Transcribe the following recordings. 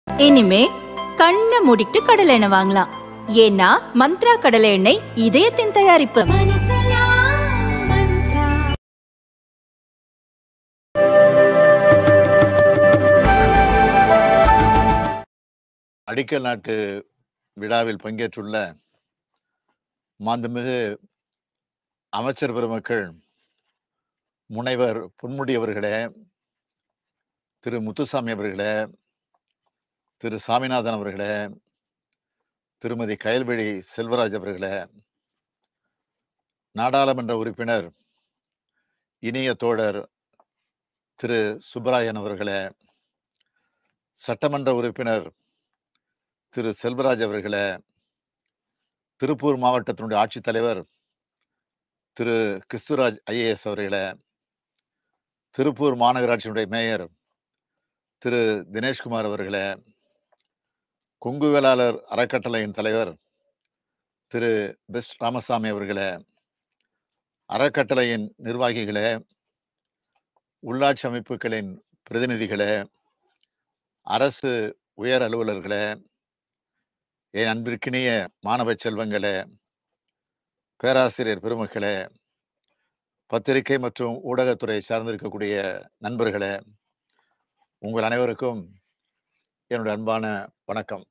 இனிமே கண்ணை மூடிட்டு கடலை எண்ணெய் வாங்கலாம் ஏன்னா மந்த்ரா கடலை எண்ணெய் இதயத்தின் தயாரிப்பு அடிக்கல் நாட்டு விழாவில் பங்கேற்றுள்ள மாண்புமிகு அமைச்சர் பெருமக்கள் முனைவர் பொன்முடி அவர்களே திரு முத்துசாமி அவர்களே திரு சாமிநாதன் அவர்களே திருமதி கயல்வெளி செல்வராஜ் அவர்களே நாடாளுமன்ற உறுப்பினர் இனிய தோழர் திரு சுப்பராயன் அவர்களே சட்டமன்ற உறுப்பினர் திரு செல்வராஜ் அவர்களே திருப்பூர் மாவட்டத்தினுடைய ஆட்சித்தலைவர் திரு கிறிஸ்துராஜ் ஐஏஎஸ் அவர்களே திருப்பூர் மாநகராட்சியினுடைய மேயர் திரு தினேஷ்குமார் அவர்களே கொங்கு வேளாளர் அறக்கட்டளையின் தலைவர் திரு பெஸ்ட் ராமசாமி அவர்களே அறக்கட்டளையின் நிர்வாகிகளே உள்ளாட்சி அமைப்புகளின் பிரதிநிதிகளே அரசு உயர் அலுவலர்களே என் அன்பிற்கினிய மாணவ செல்வங்களே பேராசிரியர் பெருமக்களே பத்திரிகை மற்றும் ஊடகத்துறை சார்ந்திருக்கக்கூடிய நண்பர்களே உங்கள் அனைவருக்கும் என்னுடைய அன்பான வணக்கம்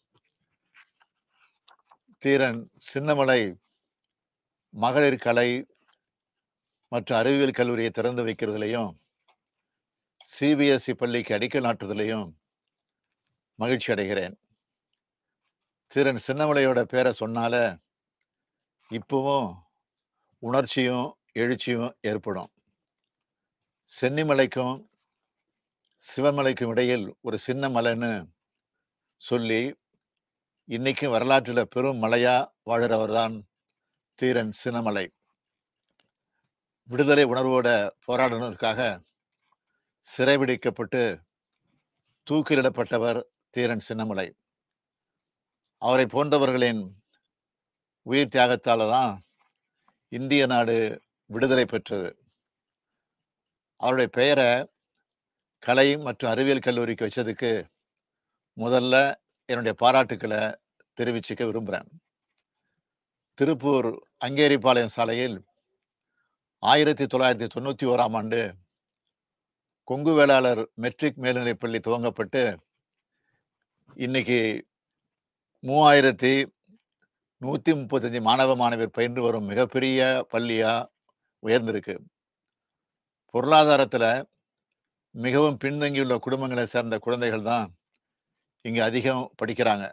தீரன் சின்னமலை மகளிர் கலை மற்றும் அறிவியல் கல்லூரியை திறந்து வைக்கிறதுலையும் சிபிஎஸ்இ பள்ளிக்கு அடிக்கல் நாட்டுதலையும் மகிழ்ச்சி அடைகிறேன் தீரன் சின்னமலையோட பேரை சொன்னால இப்பவும் உணர்ச்சியும் எழுச்சியும் ஏற்படும் சென்னிமலைக்கும் சிவமலைக்கும் இடையில் ஒரு சின்ன மலைன்னு சொல்லி இன்னைக்கும் வரலாற்றில் பெரும் மலையா வாழுறவர் தான் தீரன் சின்னமலை விடுதலை உணர்வோட போராடுனதுக்காக சிறைபிடிக்கப்பட்டு தூக்கிலிடப்பட்டவர் தீரன் சின்னமலை அவரை போன்றவர்களின் உயிர் தியாகத்தால தான் இந்திய நாடு விடுதலை பெற்றது அவருடைய பெயரை கலை மற்றும் அறிவியல் கல்லூரிக்கு வச்சதுக்கு முதல்ல என்னுடைய பாராட்டுக்களை தெரிவிச்சுக்க விரும்புகிறேன் திருப்பூர் அங்கேரிபாளையம் சாலையில் ஆயிரத்தி தொள்ளாயிரத்தி தொண்ணூற்றி ஓராம் ஆண்டு கொங்கு வேளாளர் மெட்ரிக் மேல்நிலைப் பள்ளி துவங்கப்பட்டு இன்னைக்கு மூவாயிரத்தி நூற்றி முப்பத்தஞ்சு மாணவ மாணவியர் பயின்று வரும் மிகப்பெரிய பள்ளியா உயர்ந்திருக்கு பொருளாதாரத்தில் மிகவும் பின்தங்கியுள்ள குடும்பங்களை சேர்ந்த குழந்தைகள் தான் இங்கே அதிகம் படிக்கிறாங்க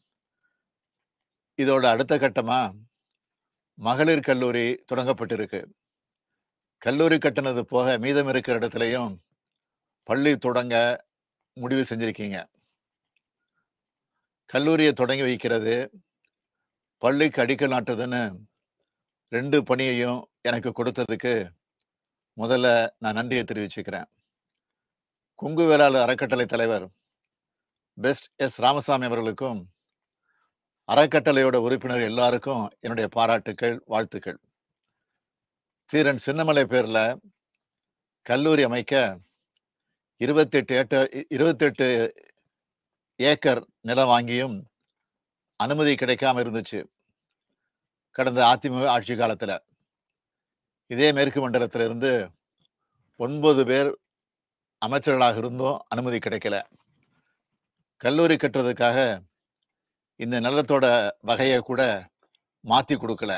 இதோட அடுத்த கட்டமா மகளிர் கல்லூரி தொடங்கப்பட்டிருக்கு கல்லூரி கட்டினது போக மீதம் இருக்கிற இடத்துலையும் பள்ளி தொடங்க முடிவு செஞ்சிருக்கீங்க கல்லூரியை தொடங்கி வைக்கிறது பள்ளிக்கு அடிக்கல் நாட்டுதுன்னு ரெண்டு பணியையும் எனக்கு கொடுத்ததுக்கு முதல்ல நான் நன்றியை தெரிவிச்சுக்கிறேன் கொங்கு வேளாளர் அறக்கட்டளை தலைவர் பெஸ்ட் எஸ் ராமசாமி அவர்களுக்கும் அறக்கட்டளையோட உறுப்பினர் எல்லாருக்கும் என்னுடைய பாராட்டுக்கள் வாழ்த்துக்கள் தீரன் சின்னமலை பேர்ல கல்லூரி அமைக்க இருபத்தெட்டு ஏட்ட இருபத்தெட்டு ஏக்கர் நிலம் வாங்கியும் அனுமதி கிடைக்காம இருந்துச்சு கடந்த அதிமுக ஆட்சி காலத்துல இதே மேற்கு மண்டலத்துல இருந்து ஒன்பது பேர் அமைச்சர்களாக இருந்தும் அனுமதி கிடைக்கல கல்லூரி கட்டுறதுக்காக இந்த நிலத்தோட வகையை கூட மாத்தி கொடுக்கல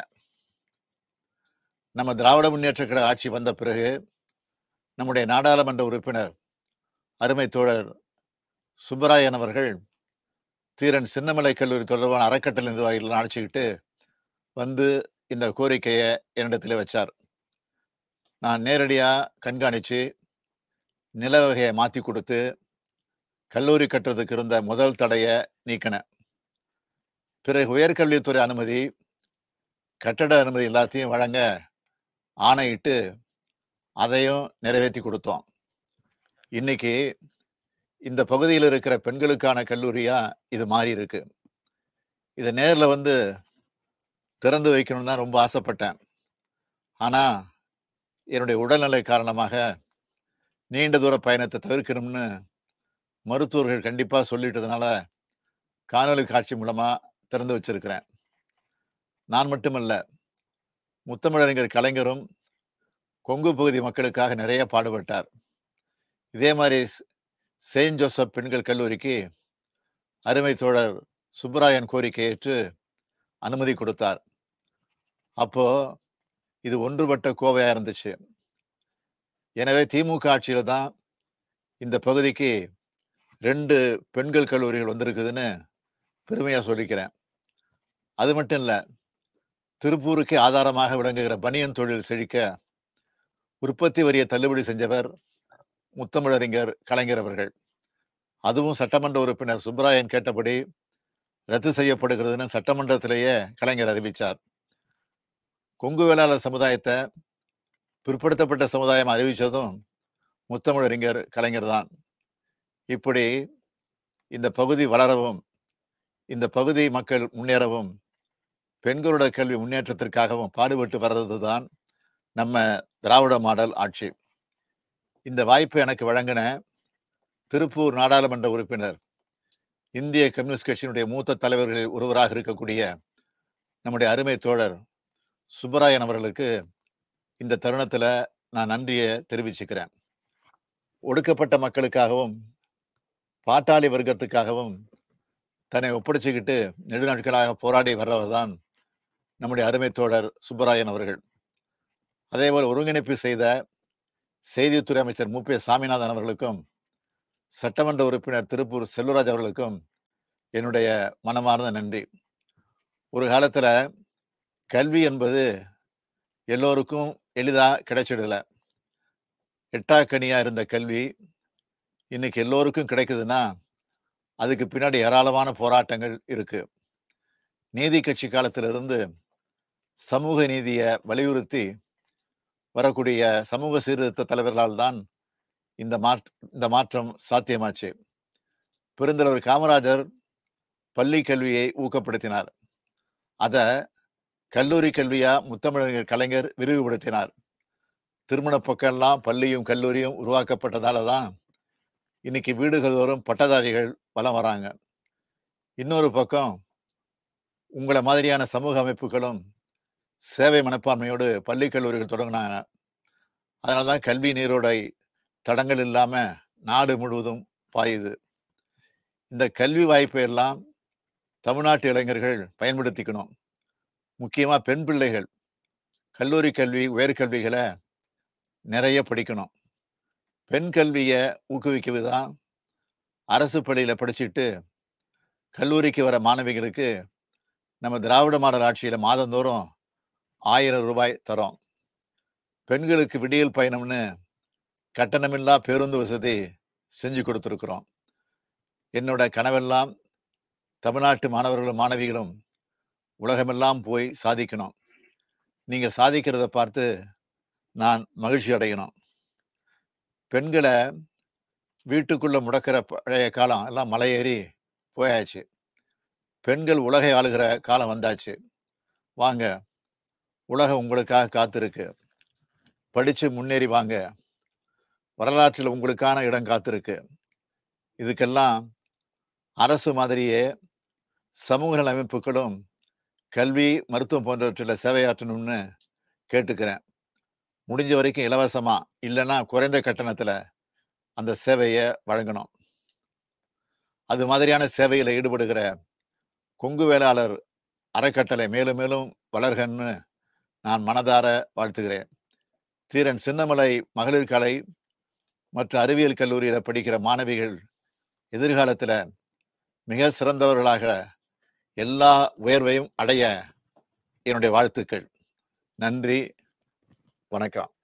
நம்ம திராவிட முன்னேற்ற கழக ஆட்சி வந்த பிறகு நம்முடைய நாடாளுமன்ற உறுப்பினர் அருமை தோழர் சுப்பராயன் அவர்கள் தீரன் சின்னமலை கல்லூரி தொடர்பான அறக்கட்டளை நிர்வாகிகள் அழைச்சிக்கிட்டு வந்து இந்த கோரிக்கையை என்னிடத்தில் வச்சார் நான் நேரடியாக கண்காணித்து நில வகையை மாற்றி கொடுத்து கல்லூரி கட்டுறதுக்கு இருந்த முதல் தடையை நீக்கினேன் பிறகு உயர்கல்வித்துறை அனுமதி கட்டட அனுமதி எல்லாத்தையும் வழங்க ஆணையிட்டு அதையும் நிறைவேற்றி கொடுத்தோம் இன்னைக்கு இந்த பகுதியில் இருக்கிற பெண்களுக்கான கல்லூரியா இது மாறி இருக்கு இதை நேரில் வந்து திறந்து வைக்கணும்னு தான் ரொம்ப ஆசைப்பட்டேன் ஆனா என்னுடைய உடல்நிலை காரணமாக நீண்ட தூர பயணத்தை தவிர்க்கணும்னு மருத்துவர்கள் கண்டிப்பா சொல்லிட்டதுனால காணொளி காட்சி மூலமா திறந்து வச்சிருக்கிறேன் நான் மட்டுமல்ல முத்தமிழறிஞர் கலைஞரும் கொங்கு பகுதி மக்களுக்காக நிறைய பாடுபட்டார் இதே மாதிரி ஸ்- செயின்ட் ஜோசப் பெண்கள் கல்லூரிக்கு அருமை தோழர் சுப்பராயன் கோரிக்கை ஏற்று அனுமதி கொடுத்தார் அப்போ இது ஒன்றுபட்ட கோவையா இருந்துச்சு எனவே திமுக ஆட்சியில தான் இந்த பகுதிக்கு ரெண்டு பெண்கள் கல்லூரிகள் வந்திருக்குதுன்னு பெருமையா சொல்லிக்கிறேன் அது மட்டும் இல்ல திருப்பூருக்கு ஆதாரமாக விளங்குகிற பனியன் தொழில் செழிக்க உற்பத்தி வரியை தள்ளுபடி செஞ்சவர் முத்தமிழறிஞர் கலைஞர் அவர்கள் அதுவும் சட்டமன்ற உறுப்பினர் சுப்பராயன் கேட்டபடி ரத்து செய்யப்படுகிறதுன்னு சட்டமன்றத்திலேயே கலைஞர் அறிவிச்சார் கொங்கு வேளாளர் சமுதாயத்தை பிற்படுத்தப்பட்ட சமுதாயம் அறிவிச்சதும் முத்தமிழறிஞர் கலைஞர் தான் இப்படி இந்த பகுதி வளரவும் இந்த பகுதி மக்கள் முன்னேறவும் பெண்களோட கல்வி முன்னேற்றத்திற்காகவும் பாடுபட்டு வர்றது தான் நம்ம திராவிட மாடல் ஆட்சி இந்த வாய்ப்பை எனக்கு வழங்கின திருப்பூர் நாடாளுமன்ற உறுப்பினர் இந்திய கம்யூனிஸ்ட் கட்சியினுடைய மூத்த தலைவர்களில் ஒருவராக இருக்கக்கூடிய நம்முடைய அருமை தோழர் சுப்பராயன் அவர்களுக்கு இந்த தருணத்துல நான் நன்றியை தெரிவிச்சுக்கிறேன் ஒடுக்கப்பட்ட மக்களுக்காகவும் பாட்டாளி வர்க்கத்துக்காகவும் தன்னை ஒப்படைச்சுக்கிட்டு நெடுநாட்களாக போராடி வர்றவர் தான் நம்முடைய அருமை தோழர் சுப்பராயன் அவர்கள் அதேபோல் ஒருங்கிணைப்பு செய்த செய்தித்துறை அமைச்சர் மு பி சாமிநாதன் அவர்களுக்கும் சட்டமன்ற உறுப்பினர் திருப்பூர் செல்வராஜ் அவர்களுக்கும் என்னுடைய மனமார்ந்த நன்றி ஒரு காலத்துல கல்வி என்பது எல்லோருக்கும் எளிதா கிடைச்சிடல எட்டாக்கனியா இருந்த கல்வி இன்னைக்கு எல்லோருக்கும் கிடைக்குதுன்னா அதுக்கு பின்னாடி ஏராளமான போராட்டங்கள் இருக்கு நீதி கட்சி காலத்திலிருந்து சமூக நீதியை வலியுறுத்தி வரக்கூடிய சமூக சீர்திருத்த தலைவர்களால் தான் இந்த மாற்ற இந்த மாற்றம் சாத்தியமாச்சு பெருந்தலைவர் காமராஜர் பள்ளி கல்வியை ஊக்கப்படுத்தினார் அத கல்லூரி கல்வியா முத்தமிழர் கலைஞர் விரிவுபடுத்தினார் திருமண பக்கம்லாம் பள்ளியும் கல்லூரியும் உருவாக்கப்பட்டதால தான் இன்னைக்கு வீடுகள் தோறும் பட்டதாரிகள் வலம் வராங்க இன்னொரு பக்கம் உங்களை மாதிரியான சமூக அமைப்புகளும் சேவை மனப்பான்மையோடு பள்ளி கல்லூரிகள் தொடங்கினாங்க அதனால தான் கல்வி நீரோடை தடங்கள் இல்லாம நாடு முழுவதும் பாயுது இந்த கல்வி வாய்ப்பை எல்லாம் தமிழ்நாட்டு இளைஞர்கள் பயன்படுத்திக்கணும் முக்கியமா பெண் பிள்ளைகள் கல்லூரி கல்வி உயர்கல்விகளை நிறைய படிக்கணும் பெண் கல்வியை ஊக்குவிக்கிறது தான் அரசு பள்ளியில படிச்சுட்டு கல்லூரிக்கு வர மாணவிகளுக்கு நம்ம திராவிட மாடல் ஆட்சியில மாதந்தோறும் ஆயிரம் ரூபாய் தரோம் பெண்களுக்கு விடியல் பயணம்னு கட்டணமில்லா பேருந்து வசதி செஞ்சு கொடுத்துருக்குறோம் என்னோட கனவெல்லாம் தமிழ்நாட்டு மாணவர்களும் மாணவிகளும் உலகமெல்லாம் போய் சாதிக்கணும் நீங்க சாதிக்கிறத பார்த்து நான் மகிழ்ச்சி அடையணும் பெண்களை வீட்டுக்குள்ள முடக்கிற பழைய காலம் எல்லாம் மலையேறி போயாச்சு பெண்கள் உலகை ஆளுகிற காலம் வந்தாச்சு வாங்க உலகம் உங்களுக்காக காத்திருக்கு படிச்சு முன்னேறி வாங்க வரலாற்றில் உங்களுக்கான இடம் காத்திருக்கு இதுக்கெல்லாம் அரசு மாதிரியே சமூக நல அமைப்புகளும் கல்வி மருத்துவம் போன்றவற்றில் சேவையாற்றணும்னு கேட்டுக்கிறேன் முடிஞ்ச வரைக்கும் இலவசமா இல்லைன்னா குறைந்த கட்டணத்துல அந்த சேவையை வழங்கணும் அது மாதிரியான சேவையில் ஈடுபடுகிற கொங்கு வேளாளர் அறக்கட்டளை மேலும் மேலும் வளர்கன்னு நான் மனதார வாழ்த்துகிறேன் தீரன் சின்னமலை மகளிர் கலை மற்றும் அறிவியல் கல்லூரியில படிக்கிற மாணவிகள் எதிர்காலத்துல மிக சிறந்தவர்களாக எல்லா உயர்வையும் அடைய என்னுடைய வாழ்த்துக்கள் நன்றி வணக்கம்